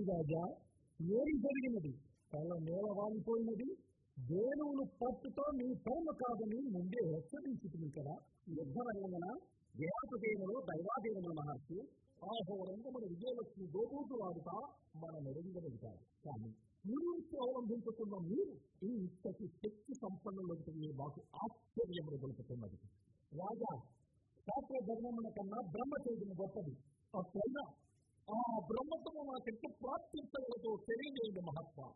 రాజా ఏమి జరిగినది తల నేల వాలిపోయినది వేణువును పట్టుతో నీ పరమ కాదని ముందే హెచ్చరించుతుంది కదా యుద్ధరంగమున దేవతదేవులు దైవాదేవుల మహర్షి ఆహో రంగమున విజయలక్ష్మి దోబూతులాడుతా మన నెరుంగలుగుతారు కానీ గురించి అవలంబించుకున్న మీరు ఇంతటి శక్తి సంపన్నులంటే మాకు ఆశ్చర్యములు గొలుపుతున్నది రాజా శాస్త్ర ధర్మముల కన్నా బ్రహ్మ చైతన్యం గొప్పది అట్లయినా ఆ బ్రహ్మత్వము నాకెంత ప్రాప్తించగలదో తెలియజేయండి మహాత్మా